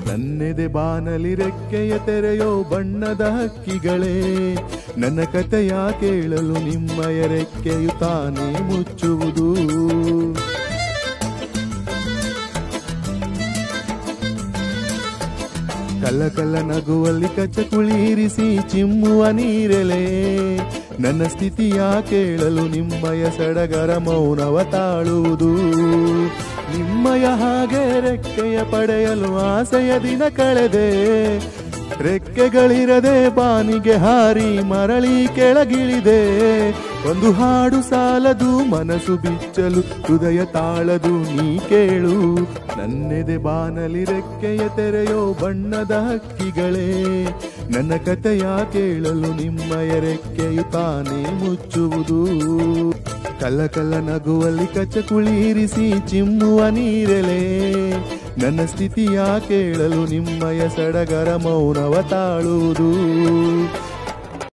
ನನ್ನೆದೆ ಬಾನಲಿ ರೆಕ್ಕೆಯ ತೆರೆಯೋ ಬಣ್ಣದ ಹಕ್ಕಿಗಳೇ ನನ್ನ ಕಥೆಯ ಕೇಳಲು ನಿಮ್ಮಯ ರೆಕ್ಕೆಯು ತಾನೇ ಮುಚ್ಚುವುದು ಕಲ್ಲ ಕಲ್ಲ ನಗುವಲ್ಲಿ ಕಚ್ಚ ಕುಳಿರಿಸಿ ಚಿಮ್ಮುವ ನೀರೆಲೆ ನನ್ನ ಸ್ಥಿತಿಯ ಕೇಳಲು ನಿಮ್ಮಯ ಸಡಗರ ಮೌನವ ತಾಳುವುದು ನಿಮ್ಮಯ ಹಾಗೆ ರೆಕ್ಕೆಯ ಪಡೆಯಲು ಆಸೆಯ ದಿನ ಕಳೆದೆ ರೆಕ್ಕೆಗಳಿರದೆ ಬಾನಿಗೆ ಹಾರಿ ಮರಳಿ ಕೆಳಗಿಳಿದೆ ಒಂದು ಹಾಡು ಸಾಲದು ಮನಸ್ಸು ಬಿಚ್ಚಲು ಹೃದಯ ತಾಳದು ನೀ ಕೇಳು ನನ್ನೆದೆ ಬಾನಲಿ ರೆಕ್ಕೆಯ ತೆರೆಯೋ ಬಣ್ಣದ ಹಕ್ಕಿಗಳೇ ನನ್ನ ಕಥೆಯ ಕೇಳಲು ನಿಮ್ಮಯ ರೆಕ್ಕೆಯು ತಾನೇ ಮುಚ್ಚುವುದು ಕಲ್ಲ ಕಲ್ಲ ನಗುವಲ್ಲಿ ಕಚ್ಚ ಕುಳಿರಿಸಿ ಚಿಮ್ಮುವ ನೀರೆಲೆ ನನ್ನ ಸ್ಥಿತಿಯ ಕೇಳಲು ನಿಮ್ಮಯ ಸಡಗರ ಮೌನವ ತಾಳುವುದು